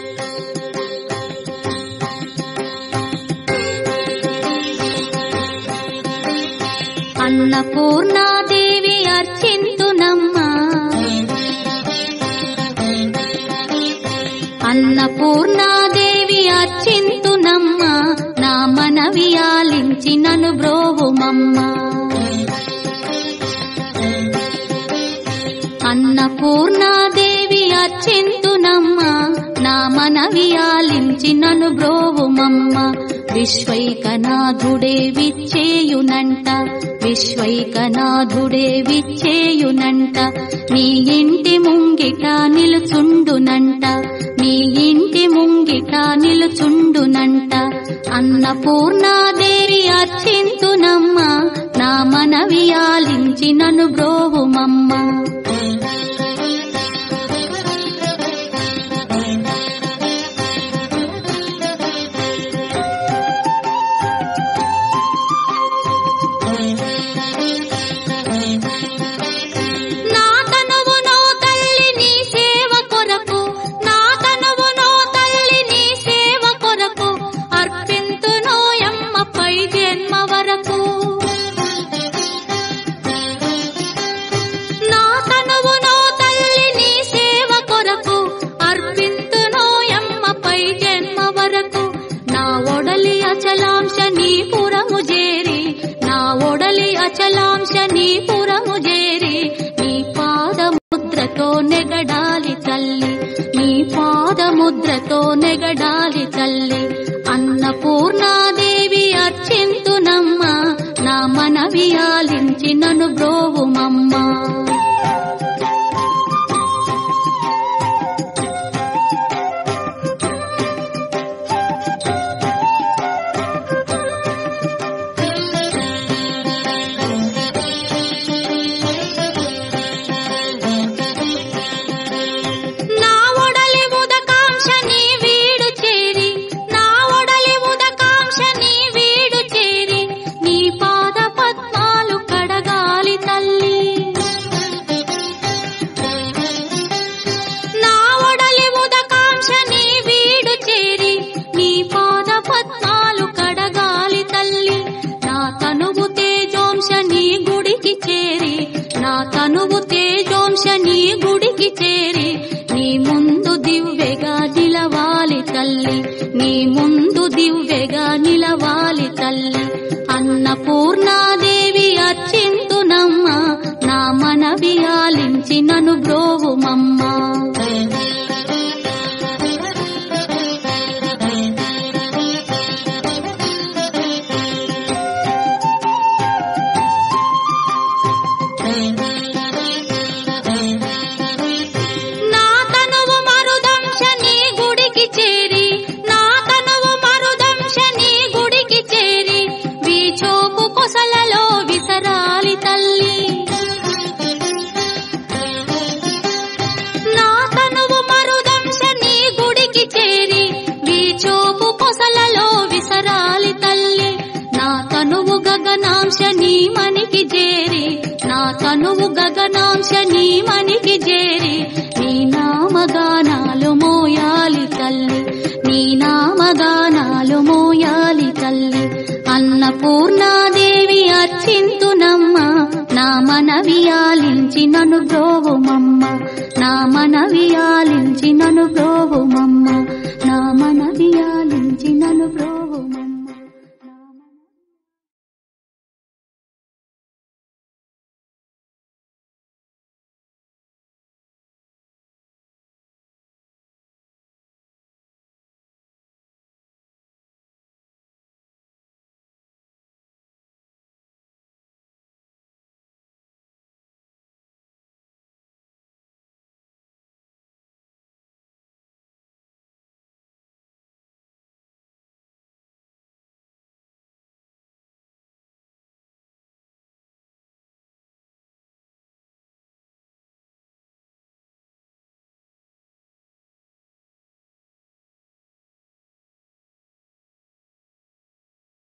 అన్నపూర్ణాదేవి అర్చింతునమ్మా అన్నపూర్ణాదేవి అర్చింతునమ్మా నా మనవి ఆలించి నను బ్రోవుమమ్మా అన్నపూర్ణాదేవి అర్చింతునమ్మా నా మనవి ఆలించి నను బ్రోవుమమ్మ విశ్వైకనాథుడే విచ్చేయునంట విశ్వైకనాథుడే విచ్చేయునంట నీ ఇంటి ముంగిట నిలుచుండునంట నీ ఇంటి ముంగిట నిలుచుండునంట అన్నపూర్ణాదేవి అర్చింతునమ్మ నా మనవి ఆలించి నను బ్రోవుమమ్మ నా తనువునో తల్లి నీ సేవ కొరకు నా తనువునో తల్లి నీ సేవ కొరకు అర్పింతునోయమ్మ పై జన్మ వరకు నా తనువునో తల్లి నీ సేవ కొరకు అర్పింతునోయమ్మ పై జన్మ వరకు నా ఒడలి అచలాంశ నీ పురము చేరి నా ఒడలి అచలాంశ నీ పురము చేరి నీ పాదముద్రతో నెగడాలి తల్లి నీ పాదముద్రతో నెగడాలి తల్లి అన్నపూర్ణాదేవి అర్చింతునమ్మ నా మనవి ఆలించి నను బ్రోవుమమ్మా నా ఒడలి ఉదకాంక్ష నీ వీడు చేరి నా ఒడలి ఉదకాంక్ష నీ వీడు చేరి నీ పాద పద్మాలు కడగాలి తల్లి నా ఒడలి ఉదకాంక్ష నీ వీడు చేరి నీ పాద పద్మాలు కడగాలి తల్లి నా తనువు తేజోంశ నీ గుడికి చేరి నా తనువు తేజోంశ నీ గుడికి చేరి నీ ముందు దివ్వెగా నిలవాలి తల్లి నీ ముందు దివ్వెగా నిలవాలి తల్లి అన్నపూర్ణాదేవి అర్చింతునమ్మ నా మనవి ఆలించి నను బ్రోవుమమ్మా నా తనువు మరుదంశ నీ గుడికి చేరి నా తనువు మరుదంశ నీ గుడికి చేరి వీచోపు కొసలలో విసరాలి తల్లి నా తనువు మరుదంశ నీ గుడికి చేరి వీచోపు కొసలలో విసరాలి తల్లి నా తనువు గగనాంశ నీ మనికి చేరి నా తనువు గగనాంశ నీ మనికి చేరి నీ నామగానాలు మోయాలి తల్లి నీ నామగానాలు మోయాలి తల్లి అన్నపూర్ణాదేవి అర్చింతునమ్మ నా మనవి ఆలించి నను బ్రోవుమమ్మ నా మనవి ఆలించి నన్ను